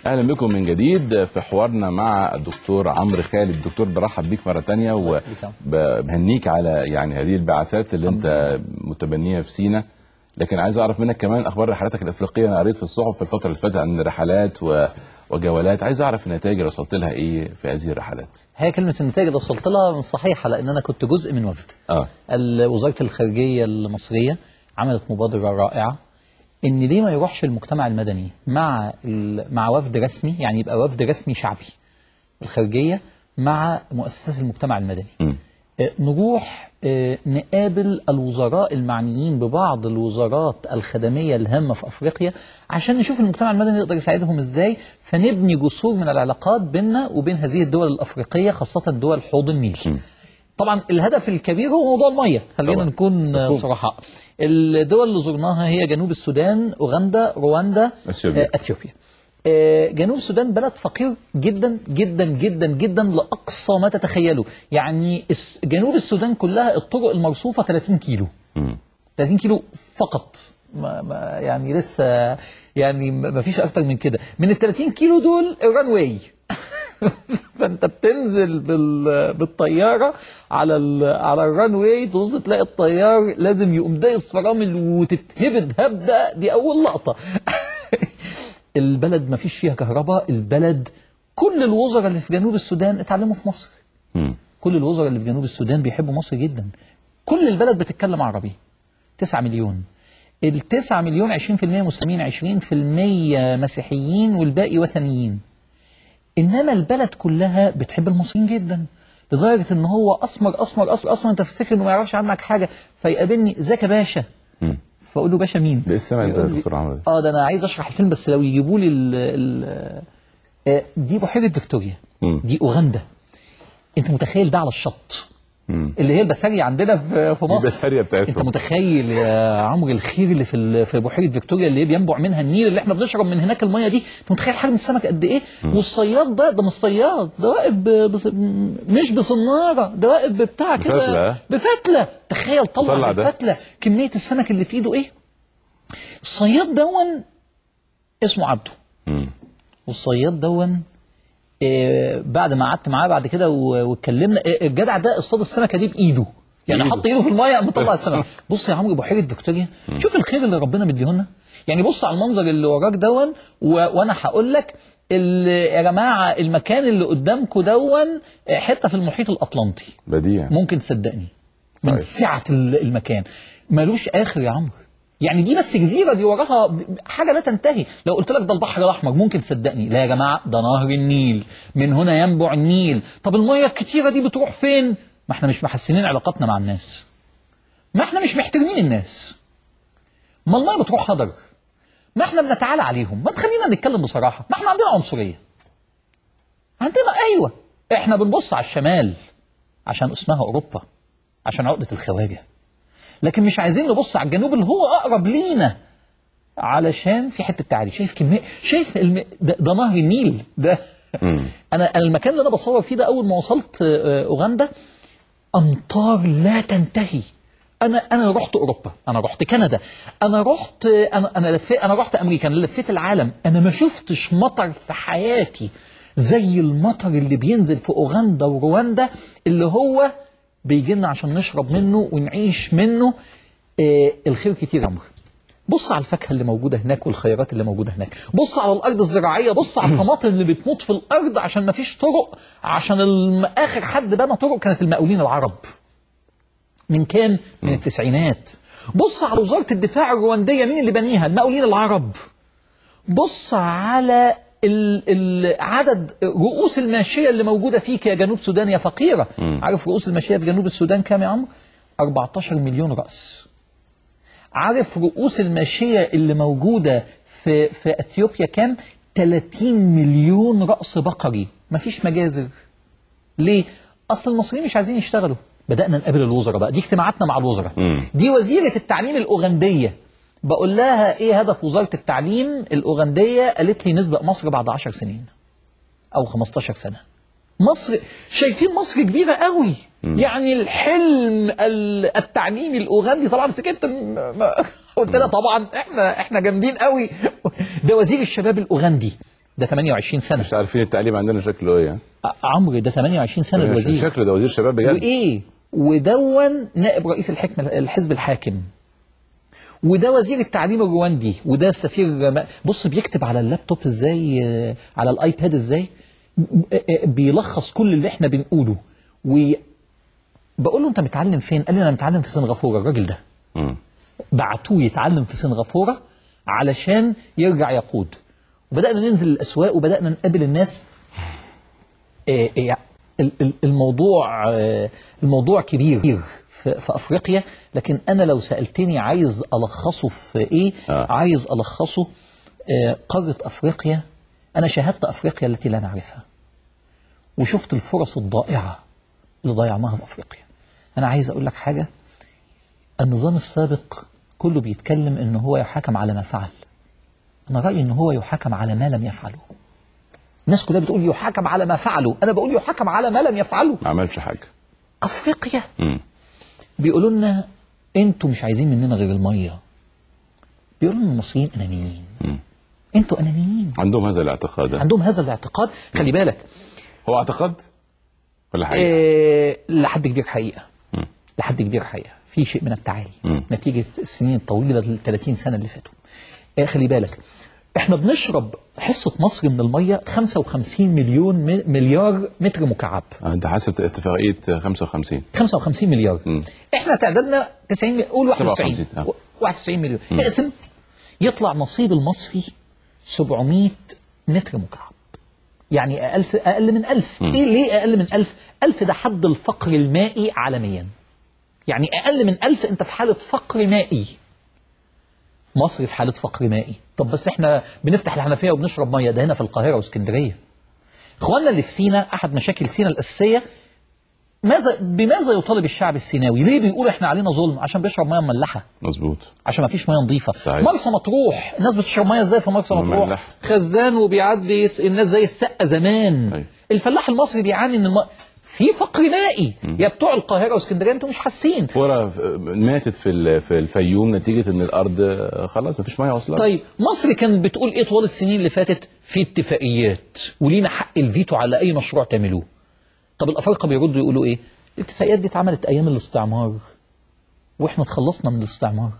اهلا بكم من جديد في حوارنا مع الدكتور عمرو خالد الدكتور برحب بيك مره تانية وبهنيك على يعني هذه البعثات اللي انت متبنيها في سينا لكن عايز اعرف منك كمان اخبار رحلاتك الافريقيه انا قريت في الصحف في الفتره اللي فاتت عن رحلات و... وجولات عايز اعرف النتائج اللي وصلت لها ايه في هذه الرحلات هي كلمة النتائج اللي وصلت لها مش صحيحة لأن أنا كنت جزء من وفد اه ال- وزارة الخارجية المصرية عملت مبادرة رائعة إن ليه ما يروحش المجتمع المدني مع ال- مع وفد رسمي يعني يبقى وفد رسمي شعبي الخارجية مع مؤسسات المجتمع المدني مم. آه، نروح آه، نقابل الوزراء المعنيين ببعض الوزارات الخدمية الهامة في أفريقيا عشان نشوف المجتمع المدني يقدر يساعدهم إزاي فنبني جسور من العلاقات بيننا وبين هذه الدول الأفريقية خاصة دول حوض النيل طبعا الهدف الكبير هو موضوع المية خلينا طبعاً. نكون آه، مفهوم. صرحاء الدول اللي زرناها هي جنوب السودان أوغندا رواندا أثيوبيا. آه، أثيوبيا آه، جنوب السودان بلد فقير جدا جدا جدا جدا لاقصى ما تتخيلوا يعني الس- جنوب السودان كلها الطرق المرصوفه 30 كيلو مم. 30 كيلو فقط ما ما يعني لسه يعني ما ما فيش اكتر من كده من ال 30 كيلو دول الران واي فانت بتنزل بال بالطياره على ال على الران واي تبص تلاقي الطيار لازم يقوم دايس فرامل وتتهبد هبده دي اول لقطه البلد ما فيش فيها كهرباء البلد كل الوزراء اللي في جنوب السودان اتعلموا في مصر مم. كل الوزراء اللي في جنوب السودان بيحبوا مصر جدا كل البلد بتتكلم عربي 9 مليون ال 9 مليون 20% مسلمين 20% مسيحيين والباقي وثنيين انما البلد كلها بتحب المصريين جدا لدرجه ان هو اسمر اسمر اسمر اسمر انت تفتكر انه ما يعرفش عنك حاجه فيقابلني ازيك يا باشا مم. فاقول له باشا مين ده ايه السمع ده يا يقول لي- دكتور عمرو اه ده انا عايز اشرح الفيلم بس لو يجيبوا لي ال ال آه، دي بحيره فيكتوريا مم. دي اوغندا انت متخيل ده على الشط مم. اللي هي البسارية عندنا في في دي مصر بسارية انت بتاعتهم متخيل يا عمرو الخير اللي في ال- في بحيره فيكتوريا اللي بينبع منها النيل اللي احنا بنشرب من هناك الميه دي انت متخيل حجم السمك قد ايه والصياد ده ده مش صياد ده واقف ب- بص- مش بصناره ده واقف بتاع بفتلة. كده بفتله تخيل طلع طلع ده. بالفتله كميه السمك اللي في ايده ايه الصياد دون اسمه عبده مم. والصياد دون آه، بعد ما قعدت معاه بعد كده و- واتكلمنا آه، الجدع ده اصطاد السمكه دي بايده يعني بإيده. حط ايده في الميه قام مطلع السمك بص يا عمرو بحيره فيكتوريا شوف الخير اللي ربنا مديهولنا يعني بص على المنظر اللي وراك دون و... وانا هقول لك ال- يا جماعه المكان اللي قدامكم دون آه، حته في المحيط الاطلنطي بديع ممكن تصدقني من صحيح. سعه ال- المكان ملوش اخر يا عمرو يعني دي بس جزيره دي وراها ب- حاجه لا تنتهي لو قلت لك ده البحر الاحمر ممكن تصدقني لا يا جماعه ده نهر النيل من هنا ينبع النيل طب الميه الكتيره دي بتروح فين ما احنا مش محسنين علاقاتنا مع الناس ما احنا مش محترمين الناس ما الميه بتروح هدر ما احنا بنتعالى عليهم ما تخلينا نتكلم بصراحه ما احنا عندنا عنصريه عندنا ايوه احنا بنبص على الشمال عشان اسمها اوروبا عشان عقده الخواجه لكن مش عايزين نبص على الجنوب اللي هو اقرب لينا علشان في حته تعالي شايف كميه شايف الم... ده, ده نهر النيل ده مم. انا أنا المكان اللي انا بصور فيه ده اول ما وصلت آه، اوغندا امطار لا تنتهي انا انا رحت اوروبا انا رحت كندا انا رحت انا انا لفيت انا رحت امريكا انا لفيت العالم انا ما شفتش مطر في حياتي زي المطر اللي بينزل في اوغندا ورواندا اللي هو بيجي لنا عشان نشرب منه ونعيش منه آه الخير كتير يا عمرو بص على الفاكهه اللي موجوده هناك والخيرات اللي موجوده هناك بص على الارض الزراعيه بص على الطماطم اللي بتموت في الارض عشان ما فيش طرق عشان الم... اخر حد بنى طرق كانت المقاولين العرب من كام من التسعينات بص على وزاره الدفاع الروانديه مين اللي بنيها المقاولين العرب بص على ال ال عدد رؤوس الماشيه اللي موجوده فيك يا جنوب سودان يا فقيره عارف رؤوس الماشيه في جنوب السودان كام يا عمرو 14 مليون راس عارف رؤوس الماشية اللي موجودة في, في أثيوبيا كام؟ 30 مليون رأس بقري مفيش مجازر ليه؟ أصل المصريين مش عايزين يشتغلوا بدأنا نقابل الوزراء بقى دي اجتماعاتنا مع الوزراء مم. دي وزيرة التعليم الأوغندية بقول لها إيه هدف وزارة التعليم الأوغندية قالت لي نسبق مصر بعد 10 سنين أو 15 سنة مصر شايفين مصر كبيرة قوي يعني الحلم ال- التعليمي الأوغندي طبعا سكت م- م- قلت لها طبعا احنا احنا جامدين قوي ده وزير الشباب الأوغندي ده 28 سنه مش عارفين التعليم عندنا شكله ايه يعني. ع- عمرو ده 28 سنه الوزير شكله ده وزير شباب بجد وايه ودون نائب رئيس الحكم الحزب الحاكم وده وزير التعليم الرواندي وده السفير ما- بص بيكتب على اللابتوب ازاي آه، على الايباد ازاي ب- آه، بيلخص كل اللي احنا بنقوله و بقول له انت متعلم فين قال لي انا متعلم في سنغافوره الراجل ده مم. بعتوه يتعلم في سنغافوره علشان يرجع يقود وبدانا ننزل الاسواق وبدانا نقابل الناس آه، آه، ال- ال- الموضوع آه، الموضوع كبير في في افريقيا لكن انا لو سالتني عايز الخصه في ايه آه. عايز الخصه آه، قاره افريقيا انا شاهدت افريقيا التي لا نعرفها وشفت الفرص الضائعه اللي ضيعناها في افريقيا انا عايز اقول لك حاجه النظام السابق كله بيتكلم ان هو يحاكم على ما فعل انا رايي ان هو يحاكم على ما لم يفعله الناس كلها بتقول يحاكم على ما فعله انا بقول يحاكم على ما لم يفعله ما عملش حاجه افريقيا مم. بيقولوا لنا انتوا مش عايزين مننا غير الميه بيقولوا لنا المصريين انانيين مم. انتوا انانيين عندهم هذا الاعتقاد عندهم هذا الاعتقاد خلي بالك هو اعتقاد ولا حقيقه؟ إيه لحد كبير حقيقه مم. لحد كبير حقيقه في شيء من التعالي مم. نتيجه السنين الطويله ال 30 سنه اللي فاتوا إيه خلي بالك احنا بنشرب حصه مصر من الميه 55 مليون م- مليار متر مكعب آه، انت حاسب اتفاقيه 55 55 مليار مم. احنا تعدادنا 90 مليون قول 91 57 آه. 91 مليون اقسم يطلع نصيب المصري 700 متر مكعب يعني أقل اقل من 1000 ايه ليه اقل من 1000 1000 ده حد الفقر المائي عالميا يعني اقل من 1000 انت في حاله فقر مائي مصر في حاله فقر مائي طب بس احنا بنفتح الحنفيه وبنشرب ميه ده هنا في القاهره واسكندريه اخواننا اللي في سينا احد مشاكل سينا الاساسيه ماذا بماذا يطالب الشعب السيناوي؟ ليه بيقول احنا علينا ظلم؟ عشان بيشرب ميه مملحه، مظبوط عشان ما فيش ميه نظيفه. صحيح. مرسى مطروح، الناس بتشرب ميه ازاي في مرسى مطروح؟ مملحة. خزان وبيعدي يسقي الناس زي السقه زمان. أيوة. الفلاح المصري بيعاني من الم... في فقر مائي، يا بتوع القاهره واسكندريه انتوا مش حاسين. كرة ماتت في ال- في الفيوم نتيجه ان الارض آه، خلاص مفيش ميه اصلا طيب مصر كانت بتقول ايه طوال السنين اللي فاتت؟ في اتفاقيات ولينا حق الفيتو على اي مشروع تعملوه. طب الافارقه بيردوا يقولوا ايه؟ الاتفاقيات دي اتعملت ايام الاستعمار واحنا اتخلصنا من الاستعمار.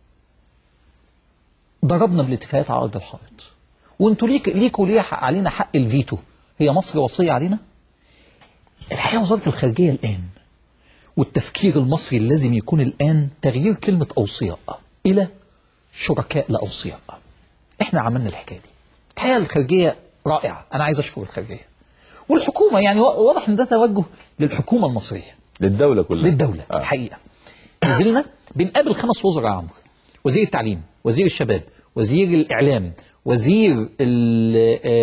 ضربنا بالاتفاقيات على ارض الحائط. وانتوا ليك ليكوا ليه حق علينا حق الفيتو؟ هي مصر وصيه علينا؟ الحقيقه وزاره الخارجيه الان والتفكير المصري لازم يكون الان تغيير كلمه اوصياء الى شركاء لا اوصياء. احنا عملنا الحكايه دي. الحقيقه الخارجيه رائعه، انا عايز اشكر الخارجيه. والحكومه يعني واضح ان ده توجه للحكومه المصريه. للدوله كلها للدولة آه. الحقيقة نزلنا بنقابل خمس وزراء عمرو وزير التعليم وزير الشباب وزير الإعلام وزير ال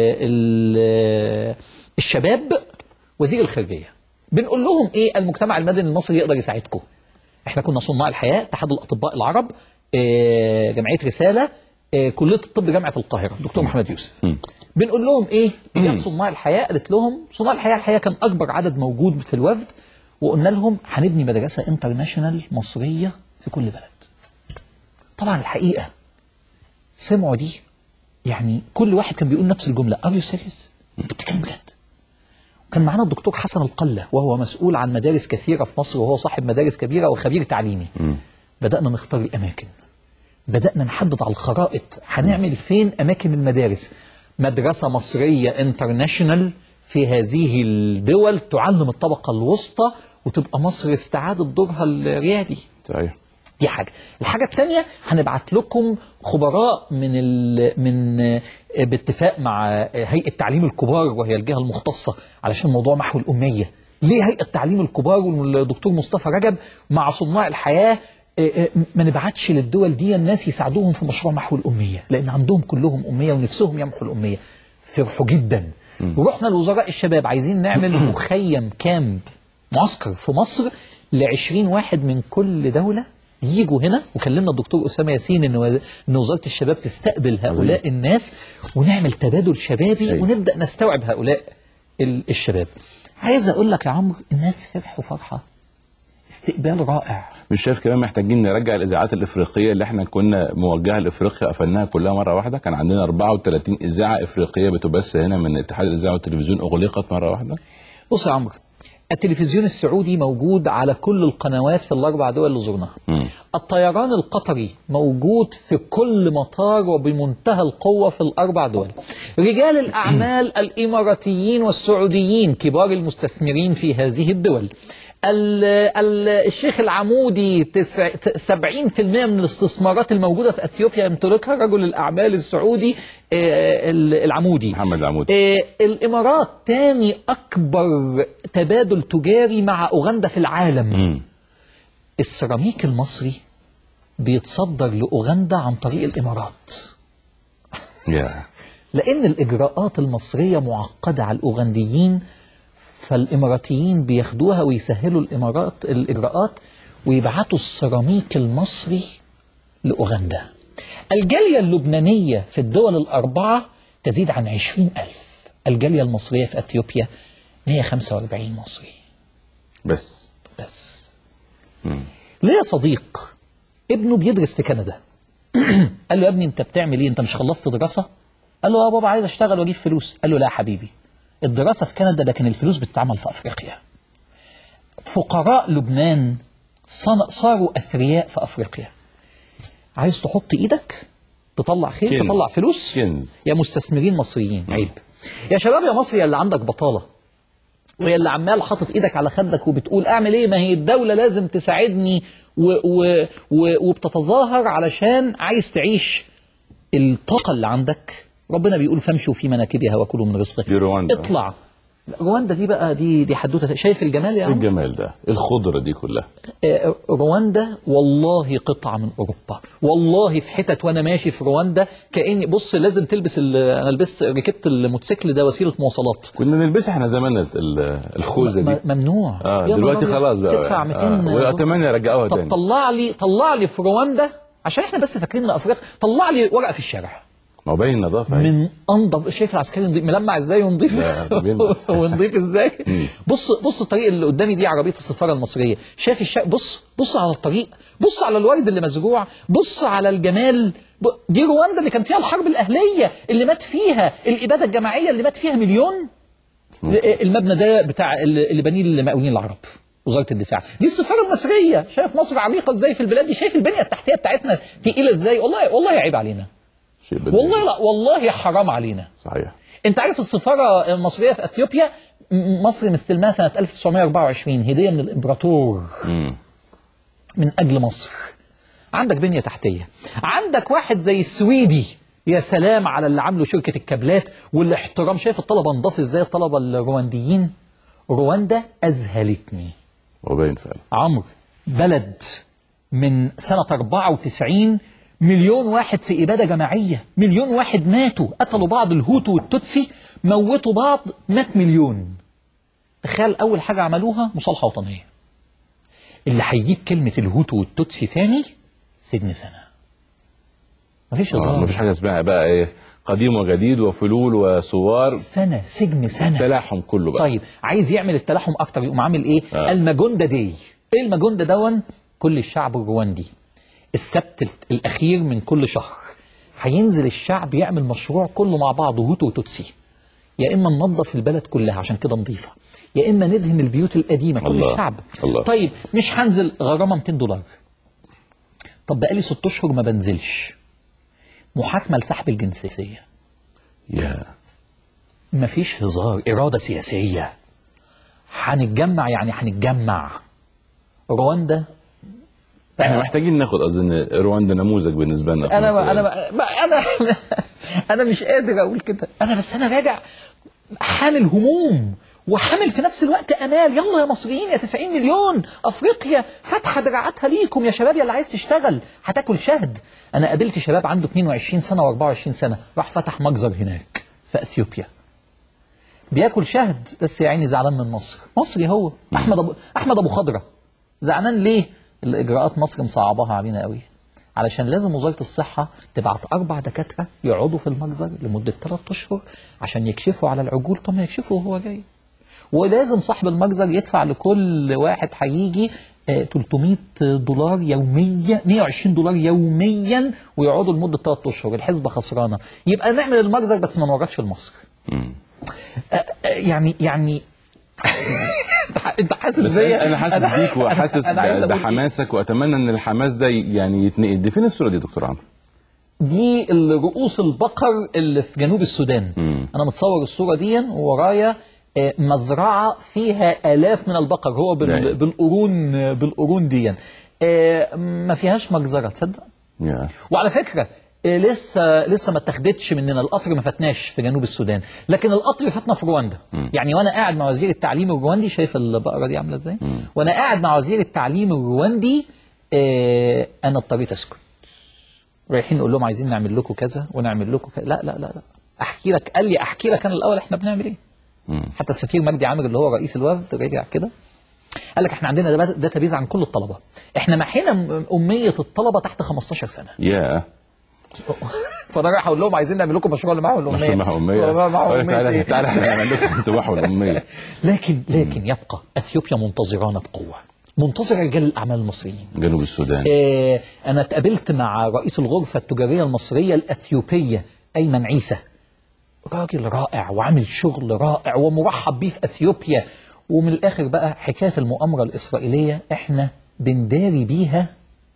ال الشباب وزير الخارجية بنقول لهم إيه المجتمع المدني المصري يقدر يساعدكم احنا كنا صناع الحياة اتحاد الأطباء العرب آه، جمعية رسالة آه، كلية الطب جامعة القاهرة دكتور محمد يوسف مم. بنقول لهم ايه؟ جاب صناع الحياه قالت لهم صناع الحياه الحقيقه كان اكبر عدد موجود في الوفد وقلنا لهم هنبني مدرسه انترناشونال مصريه في كل بلد. طبعا الحقيقه سمعوا دي يعني كل واحد كان بيقول نفس الجمله ار يو سيريس؟ انت بتتكلم بجد؟ كان معانا الدكتور حسن القله وهو مسؤول عن مدارس كثيره في مصر وهو صاحب مدارس كبيره وخبير تعليمي. بدانا نختار الاماكن. بدأنا نحدد على الخرائط هنعمل فين أماكن المدارس مدرسة مصرية انترناشونال في هذه الدول تعلم الطبقة الوسطى وتبقى مصر استعادت دورها الريادي صحيح دي حاجة الحاجة الثانية هنبعت لكم خبراء من ال... من باتفاق مع هيئة تعليم الكبار وهي الجهة المختصة علشان موضوع محو الأمية ليه هيئة تعليم الكبار والدكتور مصطفى رجب مع صناع الحياة ما نبعتش للدول دي الناس يساعدوهم في مشروع محو الأمية لأن عندهم كلهم أمية ونفسهم يمحوا الأمية فرحوا جدا ورحنا لوزراء الشباب عايزين نعمل مخيم كامب معسكر في مصر ل 20 واحد من كل دولة يجوا هنا وكلمنا الدكتور أسامة ياسين إن وز- إن وزارة الشباب تستقبل هؤلاء الناس ونعمل تبادل شبابي أيوة. ونبدأ نستوعب هؤلاء ال- الشباب عايز أقول لك يا عمرو الناس فرحوا فرحة استقبال رائع مش شايف كمان محتاجين نرجع الاذاعات الافريقيه اللي احنا كنا موجهه لافريقيا قفلناها كلها مره واحده كان عندنا 34 اذاعه افريقيه بتبث هنا من اتحاد الاذاعه والتلفزيون اغلقت مره واحده بص يا عمرو التلفزيون السعودي موجود على كل القنوات في الاربع دول اللي زرناها مم. الطيران القطري موجود في كل مطار وبمنتهى القوة في الأربع دول رجال الأعمال الإماراتيين والسعوديين كبار المستثمرين في هذه الدول ال ال الشيخ العمودي تسع- ت- 70% من الاستثمارات الموجودة في أثيوبيا يمتلكها رجل الأعمال السعودي آه، ال- العمودي محمد العمود آه، الإمارات تاني أكبر تبادل تجاري مع أوغندا في العالم مم. السيراميك المصري بيتصدر لأوغندا عن طريق الإمارات يا لأن الإجراءات المصرية معقدة على الأوغنديين فالإماراتيين بياخدوها ويسهلوا الإمارات الإجراءات ويبعتوا السيراميك المصري لأوغندا الجالية اللبنانية في الدول الأربعة تزيد عن عشرين ألف الجالية المصرية في أثيوبيا 145 مصري بس بس مم. ليا صديق ابنه بيدرس في كندا قال له يا ابني انت بتعمل ايه انت مش خلصت دراسه قال له اه بابا عايز اشتغل واجيب فلوس قال له لا يا حبيبي الدراسه في كندا لكن الفلوس بتتعمل في افريقيا فقراء لبنان صن- صاروا اثرياء في افريقيا عايز تحط ايدك تطلع خير كنز. تطلع فلوس كنز يا مستثمرين مصريين عيب يا شباب يا مصري يا اللي عندك بطاله ويا اللي عمال حاطط ايدك على خدك وبتقول اعمل ايه ما هي الدوله لازم تساعدني و و و وبتتظاهر علشان عايز تعيش الطاقه اللي عندك ربنا بيقول فامشوا في مناكبها وكلوا من رزقه دي رواندا. اطلع لا، رواندا دي بقى دي دي حدوته شايف الجمال يا ايه عم الجمال ده الخضره دي كلها آه، رواندا والله قطعة من أوروبا والله في حتت وأنا ماشي في رواندا كأني بص لازم تلبس ال- أنا لبست ركبت الموتوسيكل ده وسيلة مواصلات كنا نلبسها احنا زمان ال- ال- الخوذه م- دي ممنوع اه يا دلوقتي نهار خلاص أبيض. بقى تدفع 200 آه. واتمنى يرجعوها طب تاني طلع لي طلع لي في رواندا عشان احنا بس فاكرين افريقيا طلع لي ورقه في الشارع ما هو باين نظافه اهي. من انضف شايف العسكري نضيف ملمع ازاي ونضيف لا، ده بيلمع. ونضيف ازاي بص بص الطريق اللي قدامي دي عربيه السفاره المصريه شايف الشا... بص بص على الطريق بص على الورد اللي مزروع بص على الجمال ب... دي رواندا اللي كان فيها الحرب الاهليه اللي مات فيها الاباده الجماعيه اللي مات فيها مليون المبنى ده بتاع اللي اللي بنيه المقاولين العرب وزاره الدفاع دي السفاره المصريه شايف مصر عميقه ازاي في البلاد دي شايف البنيه التحتيه بتاعتنا تقيله ازاي والله والله عيب علينا شيء بديهي. والله لا والله حرام علينا صحيح انت عارف السفاره المصريه في اثيوبيا م- مصر مستلماها سنه 1924 هديه من الامبراطور مم. من اجل مصر عندك بنيه تحتيه عندك واحد زي السويدي يا سلام على اللي عامله شركه الكابلات والاحترام شايف الطلبه نضاف ازاي الطلبه الروانديين رواندا اذهلتني هو باين فعلا عمرو بلد من سنة 94 مليون واحد في إبادة جماعية مليون واحد ماتوا قتلوا بعض الهوتو والتوتسي موتوا بعض مات مليون تخيل أول حاجة عملوها مصالحة وطنية اللي هيجيب كلمة الهوتو والتوتسي تاني سجن سنة مفيش آه هزار مفيش حاجه اسمها بقى ايه قديم وجديد وفلول وثوار سنة سجن سنة تلاحم كله بقى طيب عايز يعمل التلاحم اكتر يقوم عامل ايه آه. الماجوندا داي ايه الماجوندا دون كل الشعب الرواندي السبت ال- الاخير من كل شهر هينزل الشعب يعمل مشروع كله مع بعضه هوتو وتوتسي يا اما ننظف البلد كلها عشان كده نظيفه يا اما ندهن البيوت القديمه كل الله. الشعب الله. طيب مش هنزل غرامه 200 دولار طب بقالي ست اشهر ما بنزلش محاكمه لسحب الجنسيه يا مفيش هزار إرادة سياسية هنتجمع يعني هنتجمع رواندا احنا محتاجين ناخد اظن رواندا نموذج بالنسبه لنا في انا مصر ما انا يعني. ما انا انا مش قادر اقول كده انا بس انا راجع حامل هموم وحامل في نفس الوقت امال يلا يا مصريين يا 90 مليون افريقيا فاتحه دراعاتها ليكم يا شباب يا اللي عايز تشتغل هتاكل شهد انا قابلت شباب عنده 22 سنه و24 سنه راح فتح مجزر هناك في اثيوبيا بياكل شهد بس يا عيني زعلان من مصر مصري هو احمد ابو احمد ابو خضره زعلان ليه الاجراءات مصر مصعباها علينا قوي علشان لازم وزاره الصحه تبعت اربع دكاتره يقعدوا في المجزر لمده ثلاث اشهر عشان يكشفوا على العجول طب ما يكشفوا وهو جاي ولازم صاحب المجزر يدفع لكل واحد هيجي آه، 300 دولار يوميا 120 دولار يوميا ويقعدوا لمده 3 اشهر الحسبه خسرانه يبقى نعمل المجزر بس ما نورطش لمصر مم. آه، آه، يعني يعني أنت ح- انت حاسس بس زي انا حاسس بيك وحاسس أنا عايز ب- أقول إيه؟ بحماسك واتمنى ان الحماس ده يعني يتنقل دي فين الصوره دي يا دكتور عمرو؟ دي رؤوس البقر اللي في جنوب السودان مم. انا متصور الصوره دي ورايا آه، مزرعه فيها الاف من البقر هو بال- نعم. بالقرون آه، بالقرون دي آه، ما فيهاش مجزره تصدق يا وعلى فكره آه، لسه لسه ما اتاخدتش مننا القطر ما فاتناش في جنوب السودان لكن القطر فاتنا في رواندا يعني وانا قاعد مع وزير التعليم الرواندي شايف البقره دي عامله ازاي وانا قاعد مع وزير التعليم الرواندي آه، انا اضطريت اسكت رايحين نقول لهم عايزين نعمل لكم كذا ونعمل لكم كذا لا لا لا لا احكي لك قال لي احكي لك انا الاول احنا بنعمل ايه مم. حتى السفير مجدي عامر اللي هو رئيس الوفد رجع كده قال لك احنا عندنا داتا بيز عن كل الطلبه احنا محينا م- اميه الطلبه تحت 15 سنه يا فانا رايح اقول لهم عايزين نعمل لكم مشروع اللي معاهم الاميه مشروع معها أمية معاهم أقول لك أمية تعالى إيه؟ تعالى احنا هنعمل لكم انتباه والأمية لكن لكن يبقى اثيوبيا منتظرانا بقوه منتظره رجال الاعمال المصريين جنوب السودان آه، أنا اتقابلت مع رئيس الغرفة التجارية المصرية الأثيوبية أيمن عيسى راجل رائع وعامل شغل رائع ومرحب بيه في أثيوبيا ومن الآخر بقى حكاية المؤامرة الإسرائيلية إحنا بنداري بيها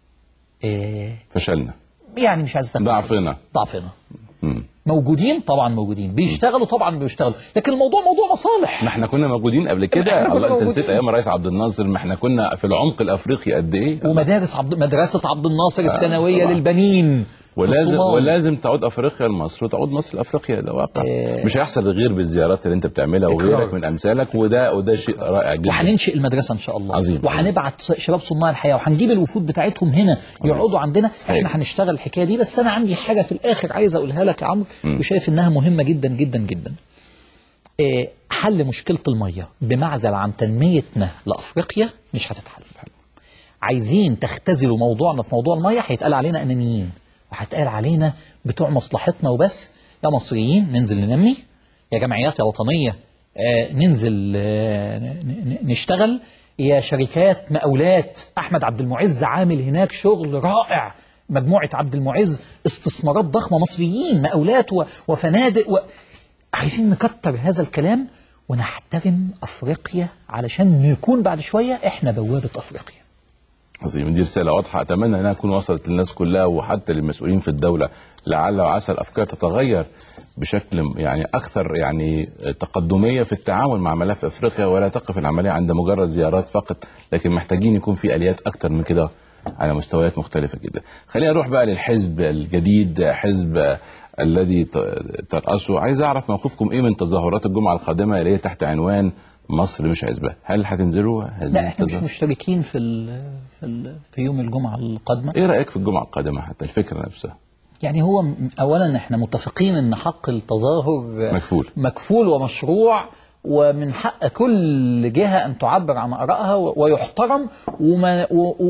آه، فشلنا يعني مش عايز أسمي ضعفنا ضعفنا مم. موجودين طبعا موجودين بيشتغلوا طبعا بيشتغلوا لكن الموضوع موضوع مصالح ما احنا كنا موجودين قبل إحنا كده كنا الله انت موجودين. نسيت ايام الرئيس عبد الناصر ما احنا كنا في العمق الافريقي قد ايه ومدارس عبد مدرسة عبد الناصر الثانوية طبعاً. للبنين في ولازم الصومال. ولازم تعود افريقيا لمصر وتعود مصر لافريقيا ده واقع إيه. مش هيحصل غير بالزيارات اللي انت بتعملها إكرار. وغيرك من امثالك وده وده شيء رائع جدا وهننشئ المدرسه ان شاء الله عظيم. وهنبعت شباب صناع الحياه وهنجيب الوفود بتاعتهم هنا يقعدوا عندنا هايل. احنا هنشتغل الحكايه دي بس انا عندي حاجه في الاخر عايز اقولها لك يا عمرو مم. وشايف انها مهمه جدا جدا جدا إيه، حل مشكله الميه بمعزل عن تنميتنا لافريقيا مش هتتحل عايزين تختزلوا موضوعنا في موضوع الميه هيتقال علينا انانيين وهيتقال علينا بتوع مصلحتنا وبس يا مصريين ننزل ننمي يا جمعيات يا وطنيه آه، ننزل آه، ن- ن- نشتغل يا شركات مقاولات احمد عبد المعز عامل هناك شغل رائع مجموعه عبد المعز استثمارات ضخمه مصريين مقاولات و- وفنادق و... عايزين نكتر هذا الكلام ونحترم افريقيا علشان نكون بعد شويه احنا بوابه افريقيا عظيم دي رساله واضحه اتمنى انها تكون وصلت للناس كلها وحتى للمسؤولين في الدوله لعل وعسى الافكار تتغير بشكل يعني اكثر يعني تقدميه في التعامل مع ملف افريقيا ولا تقف العمليه عند مجرد زيارات فقط لكن محتاجين يكون في اليات اكثر من كده على مستويات مختلفه جدا. خلينا نروح بقى للحزب الجديد حزب الذي ت- ترأسه عايز اعرف موقفكم ايه من تظاهرات الجمعه القادمه اللي هي تحت عنوان مصر مش عزبه، هل هتنزلوا هذه لا احنا مش التظاهرات؟ مشتركين في ال في, ال في يوم الجمعه القادمه ايه رايك في الجمعه القادمه حتى الفكره نفسها يعني هو م- اولا احنا متفقين ان حق التظاهر مكفول. مكفول ومشروع ومن حق كل جهه ان تعبر عن ارائها و- ويحترم وما و و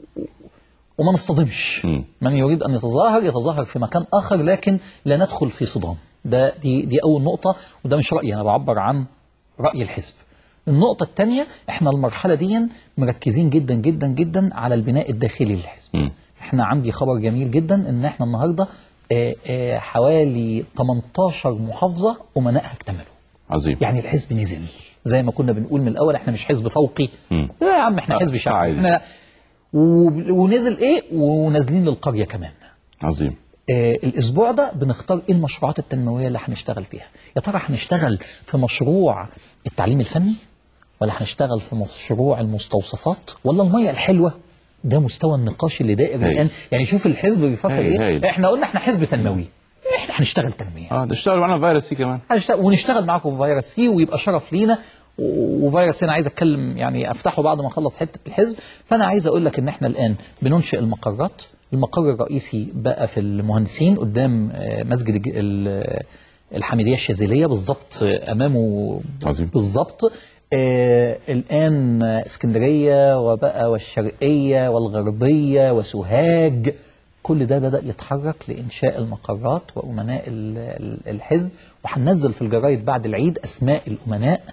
وما نصطدمش مم. من يريد ان يتظاهر يتظاهر في مكان اخر لكن لا ندخل في صدام ده دي دي اول نقطه وده مش رايي انا بعبر عن راي الحزب النقطه الثانيه احنا المرحله دي مركزين جدا جدا جدا على البناء الداخلي للحزب مم. احنا عندي خبر جميل جدا ان احنا النهارده آه، آه، حوالي 18 محافظه امنائها اكتملوا عظيم يعني الحزب نزل زي ما كنا بنقول من الاول احنا مش حزب فوقي مم. لا يا عم احنا آه، حزب شعبي عادي. احنا و- ونزل ايه ونازلين للقريه كمان عظيم آه الاسبوع ده بنختار ايه المشروعات التنمويه اللي هنشتغل فيها يا ترى هنشتغل في مشروع التعليم الفني ولا هنشتغل في مشروع المستوصفات ولا الميه الحلوه ده مستوى النقاش اللي دائر هايل. الان يعني شوف الحزب بيفكر هايل، ايه هايل. احنا قلنا احنا حزب تنموي احنا هنشتغل تنميه اه ده اشتغلوا معانا فيروس سي كمان هنشتغل ونشتغل معاكم في فيروس سي ويبقى شرف لينا و- وفيروس سي انا عايز اتكلم يعني افتحه بعد ما اخلص حته الحزب فانا عايز اقول لك ان احنا الان بننشئ المقرات المقر الرئيسي بقى في المهندسين قدام آه، مسجد الج- ال- الحميديه الشاذليه بالظبط آه، امامه عظيم. بالظبط آه الان آه، اسكندريه وبقى والشرقيه والغربيه وسوهاج كل ده بدأ يتحرك لإنشاء المقرات وأمناء ال- ال- الحزب وهننزل في الجرايد بعد العيد أسماء الأمناء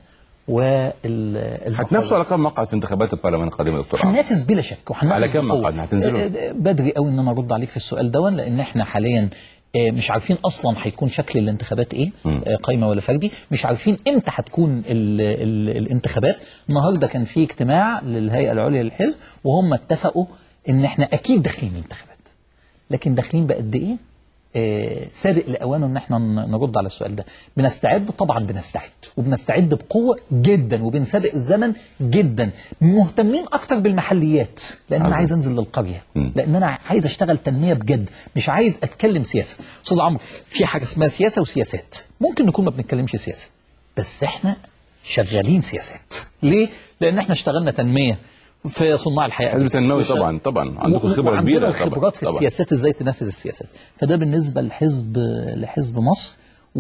وال هتنافسوا على كم مقعد في انتخابات البرلمان القادمه يا دكتور عمرو؟ هننافس بلا شك وهننافس على كم بقوة. مقعد هتنزلوا؟ آه، آه، بدري قوي ان انا ارد عليك في السؤال ده لان احنا حاليا آه، مش عارفين اصلا هيكون شكل الانتخابات ايه مم. آه، قايمه ولا فردي مش عارفين امتى هتكون ال ال الانتخابات النهارده كان في اجتماع للهيئه العليا للحزب وهم اتفقوا ان احنا اكيد داخلين الانتخابات لكن داخلين بقد ايه آه، سابق لاوانه ان احنا ن- نرد على السؤال ده بنستعد طبعا بنستعد وبنستعد بقوه جدا وبنسابق الزمن جدا مهتمين اكتر بالمحليات لان انا عظيم. عايز انزل للقريه مم. لان انا عايز اشتغل تنميه بجد مش عايز اتكلم سياسه استاذ عمرو في حاجه اسمها سياسه وسياسات ممكن نكون ما بنتكلمش سياسه بس احنا شغالين سياسات ليه لان احنا اشتغلنا تنميه في صناع الحياه حزب تنموي وش- طبعا طبعا عندكم و- خبره وعندنا كبيره الخبرات في طبعا السياسات ازاي تنفذ السياسات فده بالنسبه لحزب لحزب مصر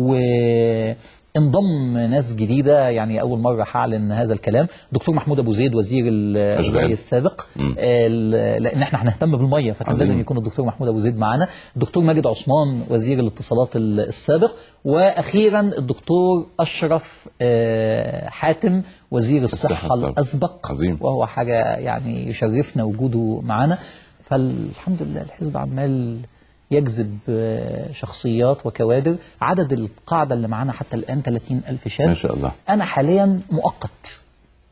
وانضم ناس جديده يعني اول مره هعلن هذا الكلام دكتور محمود ابو زيد وزير ال- أشغال. الري السابق مم. ال- لان احنا هنهتم بالميه فكان عظيم. لازم يكون الدكتور محمود ابو زيد معانا الدكتور ماجد عثمان وزير الاتصالات ال- السابق واخيرا الدكتور اشرف آه، حاتم وزير الصحة الصحه السابق. الاسبق عظيم. وهو حاجه يعني يشرفنا وجوده معانا فالحمد لله الحزب عمال يجذب آه، شخصيات وكوادر عدد القاعدة اللي معانا حتى الآن 30 ألف شاب ما شاء الله أنا حاليا مؤقت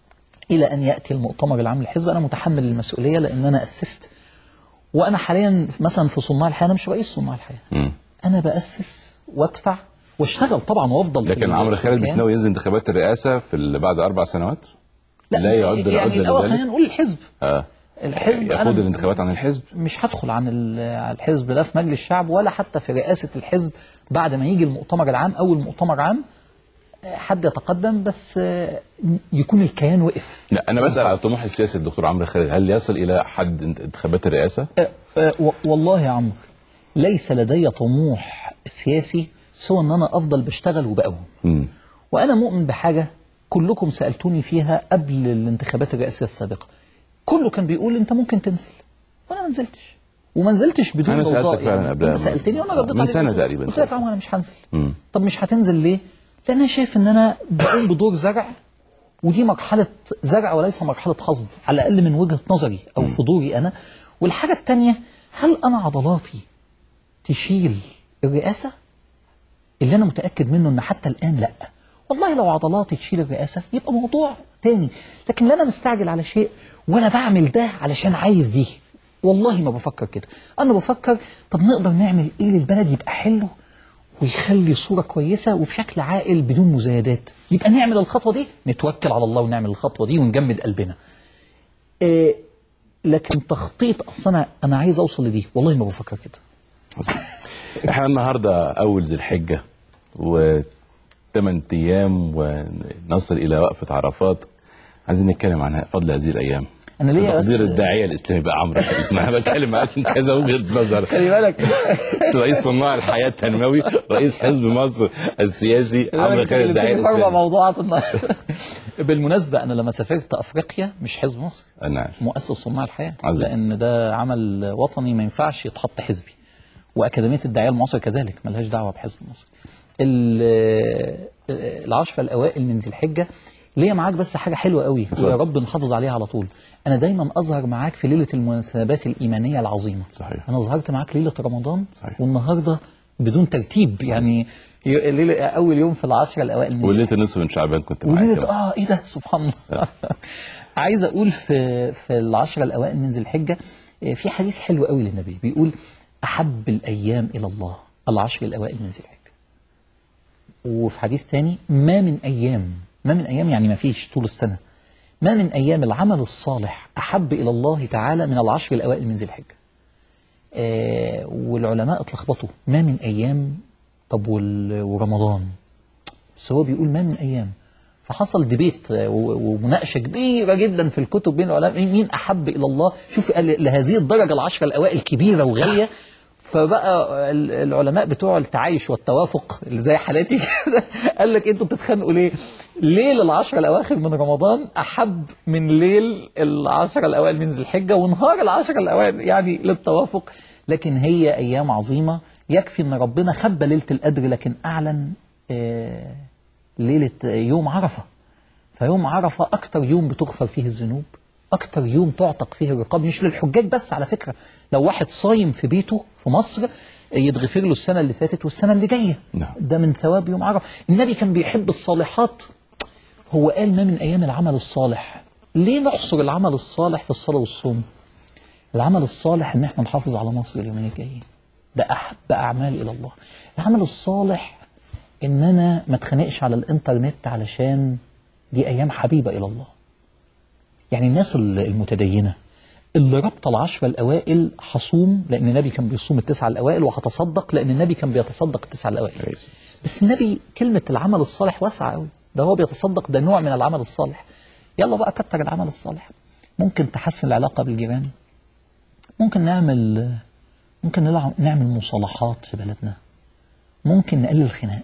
إلى أن يأتي المؤتمر العام للحزب أنا متحمل المسؤولية لأن أنا أسست وأنا حاليا مثلا في صناع الحياة أنا مش رئيس صناع الحياة مم. أنا بأسس وأدفع واشتغل طبعا وأفضل في لكن عمرو خالد مش المكان. ناوي ينزل انتخابات الرئاسه في ال- بعد اربع سنوات لا, لا يعد يعني العدة الأول لذلك؟ خلينا نقول الحزب اه الحزب ياخد أنا الانتخابات عن الحزب مش هدخل عن ال- على الحزب لا في مجلس الشعب ولا حتى في رئاسة الحزب بعد ما يجي المؤتمر العام أول مؤتمر عام آه، حد يتقدم بس آه، يكون الكيان وقف لا انا بسال على الطموح السياسي الدكتور عمرو خالد هل يصل الى حد انت- انتخابات الرئاسه آه، آه، و- والله يا عمرو ليس لدي طموح سياسي سوى ان انا افضل بشتغل وبقوم مم. وانا مؤمن بحاجه كلكم سالتوني فيها قبل الانتخابات الرئاسيه السابقه كله كان بيقول انت ممكن تنزل وانا ما نزلتش وما نزلتش بدون أنا ضوضاء سألتك فعلا يعني. قبلها. انت سالتني وانا رديت من عليك سنة قلت- تقريبا. قلت لك يا عمرو انا مش هنزل مم. طب مش هتنزل ليه؟ لان انا شايف ان انا بقوم بدور زرع ودي مرحله زرع وليس مرحله حصد على الاقل من وجهه نظري او في دوري انا والحاجه الثانيه هل انا عضلاتي تشيل الرئاسه؟ اللي انا متاكد منه ان حتى الان لا والله لو عضلاتي تشيل الرئاسه يبقى موضوع تاني لكن لا انا مستعجل على شيء ولا بعمل ده علشان عايز دي والله ما بفكر كده انا بفكر طب نقدر نعمل ايه للبلد يبقى حلو ويخلي صوره كويسه وبشكل عاقل بدون مزايدات يبقى نعمل الخطوه دي نتوكل على الله ونعمل الخطوه دي ونجمد قلبنا إيه لكن تخطيط اصل انا انا عايز اوصل لدي والله ما بفكر كده احنا النهارده اول ذي الحجه وثمان ايام ونصل الى وقفه عرفات عايزين نتكلم عن فضل هذه الايام انا ليا بس تقدير الداعيه الاسلامي بقى عمرو خالد ما انا بتكلم معاك من كذا وجهه نظر خلي بالك رئيس صناع الحياه التنموي رئيس حزب مصر السياسي عمرو خالد الداعيه في اربع الاسلامي موضوعات النهارده بالمناسبه انا لما سافرت افريقيا مش حزب مصر انا عارف مؤسس صناع الحياه عظيم. لان ده عمل وطني ما ينفعش يتحط حزبي واكاديميه الداعيه المصري كذلك ملهاش دعوه بحزب مصر ال- العشرة الاوائل من ذي الحجه ليا معاك بس حاجه حلوه قوي اتفضل. ويا رب نحافظ عليها على طول انا دايما اظهر معاك في ليله المناسبات الايمانيه العظيمه صحيح انا ظهرت معاك ليله رمضان صحيح. والنهارده بدون ترتيب يعني ي- ليلة اول يوم في العشرة الاوائل من وليله النصف من شعبان كنت معاك وليله كمان. اه ايه ده سبحان الله عايز اقول في في العشرة الاوائل من ذي الحجه آه، في حديث حلو قوي للنبي بيقول احب الايام الى الله العشر الاوائل من ذي الحجه وفي حديث تاني ما من ايام ما من ايام يعني ما فيش طول السنه ما من ايام العمل الصالح احب الى الله تعالى من العشر الاوائل من ذي الحجه آه والعلماء اتلخبطوا ما من ايام طب وال- ورمضان بس هو بيقول ما من ايام فحصل ديبيت آه، و- ومناقشه كبيره جدا في الكتب بين العلماء مين احب الى الله شوف قال لهذه الدرجه العشره الاوائل كبيره وغاليه فبقى ال- العلماء بتوع التعايش والتوافق اللي زي حالاتي كده قال لك انتوا بتتخانقوا ليه؟ ليل العشرة الاواخر من رمضان احب من ليل العشرة الاوائل من ذي الحجه ونهار العشرة الاوائل يعني للتوافق لكن هي ايام عظيمه يكفي ان ربنا خبى ليله القدر لكن اعلن آه ليله يوم عرفه فيوم عرفة أكتر يوم بتغفر فيه الذنوب أكتر يوم تعتق فيه الرقاب مش للحجاج بس على فكرة لو واحد صايم في بيته في مصر يتغفر له السنة اللي فاتت والسنة اللي جاية نعم. ده من ثواب يوم عرفة النبي كان بيحب الصالحات هو قال ما من أيام العمل الصالح ليه نحصر العمل الصالح في الصلاة والصوم العمل الصالح ان احنا نحافظ على مصر اليومين الجايين ده احب اعمال الى الله العمل الصالح ان انا ما اتخانقش على الانترنت علشان دي ايام حبيبه الى الله يعني الناس ال- المتدينه اللي ربط العشرة الأوائل حصوم لأن النبي كان بيصوم التسعة الأوائل وهتصدق لأن النبي كان بيتصدق التسعة الأوائل بس النبي كلمة العمل الصالح واسعة قوي ده هو بيتصدق ده نوع من العمل الصالح يلا بقى كتر العمل الصالح ممكن تحسن العلاقة بالجيران ممكن نعمل ممكن نلع- نعمل مصالحات في بلدنا ممكن نقلل الخناق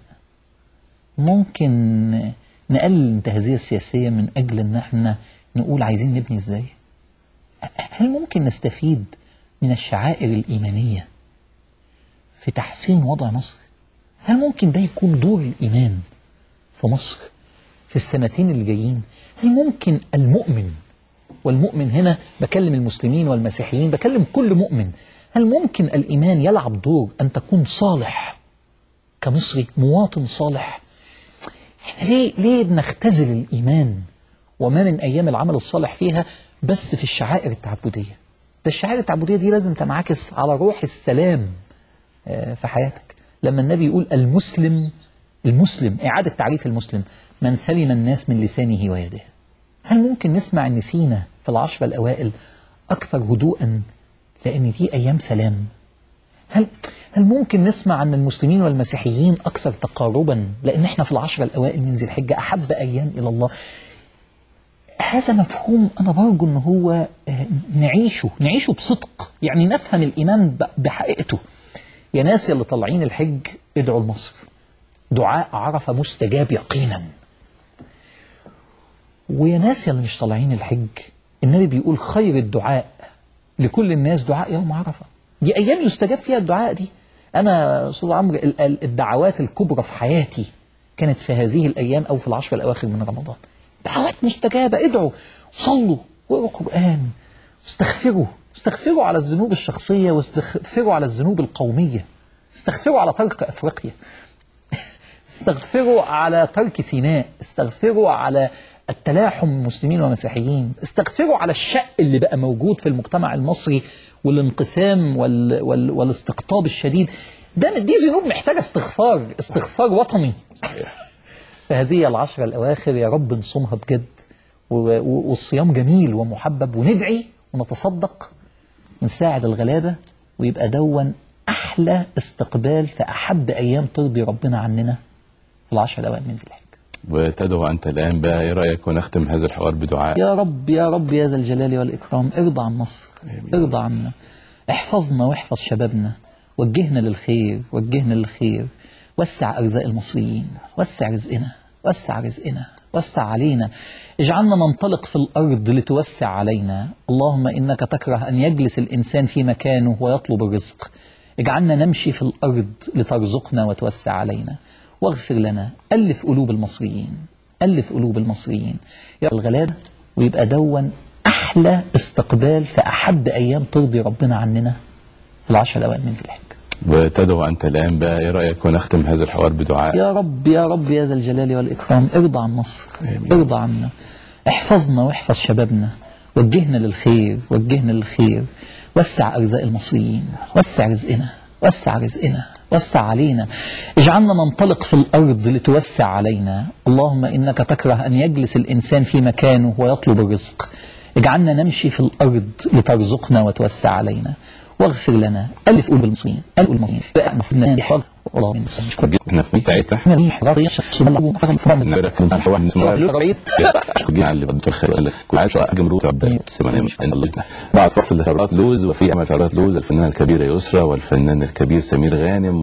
ممكن نقلل الانتهازية السياسية من أجل أن احنا نقول عايزين نبني ازاي هل ممكن نستفيد من الشعائر الإيمانية في تحسين وضع مصر هل ممكن ده يكون دور الإيمان في مصر في السنتين اللي جايين هل ممكن المؤمن والمؤمن هنا بكلم المسلمين والمسيحيين بكلم كل مؤمن هل ممكن الإيمان يلعب دور أن تكون صالح كمصري مواطن صالح احنا ليه ليه بنختزل الإيمان وما من أيام العمل الصالح فيها بس في الشعائر التعبدية ده الشعائر التعبدية دي لازم تنعكس على روح السلام آه، في حياتك لما النبي يقول المسلم المسلم إعادة تعريف المسلم من سلم الناس من لسانه ويده هل ممكن نسمع ان سينا في العشرة الأوائل أكثر هدوءا لأن دي أيام سلام هل هل ممكن نسمع أن المسلمين والمسيحيين أكثر تقاربا لأن احنا في العشرة الأوائل من ذي الحجة أحب أيام إلى الله هذا مفهوم أنا برجو أن هو آه، نعيشه نعيشه بصدق يعني نفهم الإيمان ب- بحقيقته يا ناس اللي طالعين الحج ادعوا لمصر دعاء عرفة مستجاب يقينا ويا ناس اللي مش طالعين الحج النبي بيقول خير الدعاء لكل الناس دعاء يوم عرفة دي أيام يستجاب فيها الدعاء دي أنا أستاذ عمرو ال- ال- الدعوات الكبرى في حياتي كانت في هذه الأيام أو في العشر الأواخر من رمضان دعوات مستجابة ادعوا صلوا واقروا قرآن واستغفروا استغفروا على الذنوب الشخصية واستغفروا على الذنوب القومية استغفروا على ترك أفريقيا استغفروا على ترك سيناء استغفروا على التلاحم مسلمين ومسيحيين استغفروا على الشق اللي بقى موجود في المجتمع المصري والانقسام وال... وال... والاستقطاب الشديد ده دي ذنوب محتاجة استغفار استغفار وطني فهذه العشرة الأواخر يا رب نصومها بجد و... و... والصيام جميل ومحبب وندعي ونتصدق ونساعد الغلابة ويبقى دون أحلى استقبال في أحب أيام ترضي ربنا عننا في العشر الأوائل من ذي الحجة وتدعو أنت الآن بقى إيه رأيك ونختم هذا الحوار بدعاء يا رب يا رب يا ذا الجلال والإكرام ارضى عن مصر ارضى عنا احفظنا واحفظ شبابنا وجهنا للخير وجهنا للخير وسع أرزاق المصريين وسع رزقنا وسع رزقنا وسع علينا اجعلنا ننطلق في الأرض لتوسع علينا اللهم إنك تكره أن يجلس الإنسان في مكانه ويطلب الرزق اجعلنا نمشي في الأرض لترزقنا وتوسع علينا واغفر لنا ألف قلوب المصريين ألف قلوب المصريين يا الغلابة ويبقى دون أحلى استقبال في أحب أيام ترضي ربنا عننا في العشر الأوائل من ذي الحجة وتدعو أنت الآن بقى إيه رأيك ونختم هذا الحوار بدعاء يا رب يا رب يا ذا الجلال والإكرام ارضى عن مصر ارضى عنا احفظنا واحفظ شبابنا وجهنا للخير وجهنا للخير وسع أرزاق المصريين وسع رزقنا وسع رزقنا وسع علينا اجعلنا ننطلق في الأرض لتوسع علينا اللهم إنك تكره أن يجلس الإنسان في مكانه ويطلب الرزق اجعلنا نمشي في الأرض لترزقنا وتوسع علينا واغفر لنا ألف قلوب المصريين ألف قلوب المصريين بقى مفروض نحفظ والله من احنا في بتاعتنا احنا دي حضارة يشخص الله حرم فرم نقدر في مساحة واحد اسمه الرئيس شكرا على اللي بدك الخير كل عايش جمهور عبد السمانية ان الله يسمح بعد فصل لحوارات لوز وفي عمل حوارات لوز الفنانة الكبيرة يسرى والفنان الكبير سمير غانم